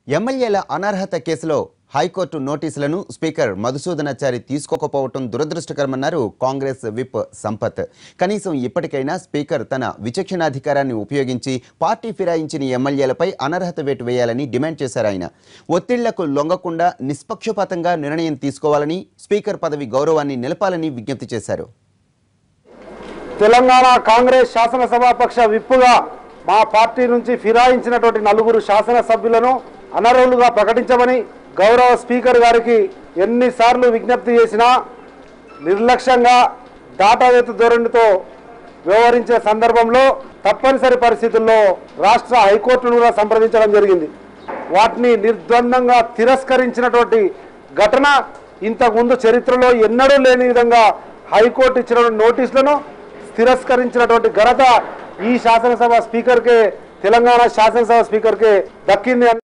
ఎమ్మెల్యేల అనర్హత కేసులో హైకోర్టు నోటీసులను స్పీకర్ మధుసూదనాచారి తీసుకోకపోవటం దురదృష్టకరమన్నారు కాంగ్రెస్ విప్ సంపత్ కనీసం ఇప్పటికైనా స్పీకర్ తన విచక్షణాధికారాన్ని ఉపయోగించి పార్టీ ఫిరాయించిన ఎమ్మెల్యేలపై అనర్హత వేటు వేయాలని డిమాండ్ చేశారు ఆయన ఒత్తిళ్లకు లొంగకుండా నిష్పక్షపాతంగా నిర్ణయం తీసుకోవాలని స్పీకర్ పదవి గౌరవాన్ని నిలపాలని విజ్ఞప్తి చేశారు తెలంగాణ కాంగ్రెస్ శాసనసభాపక్ష విప్పుగా మా పార్టీ నుంచి ఫిరాయించినటువంటి నలుగురు శాసనసభ్యులను అనర్హులుగా ప్రకటించమని గౌరవ స్పీకర్ గారికి ఎన్నిసార్లు విజ్ఞప్తి చేసినా నిర్లక్ష్యంగా దాటావేత ధోరణితో వ్యవహరించే సందర్భంలో తప్పనిసరి పరిస్థితుల్లో రాష్ట్ర హైకోర్టును కూడా సంప్రదించడం జరిగింది వాటిని నిర్ద్వందంగా తిరస్కరించినటువంటి ఘటన ఇంతకుముందు చరిత్రలో ఎన్నడూ లేని విధంగా హైకోర్టు ఇచ్చిన నోటీసులను తిరస్కరించినటువంటి ఘనత ఈ శాసనసభ స్పీకర్కే తెలంగాణ శాసనసభ స్పీకర్కే దక్కింది అని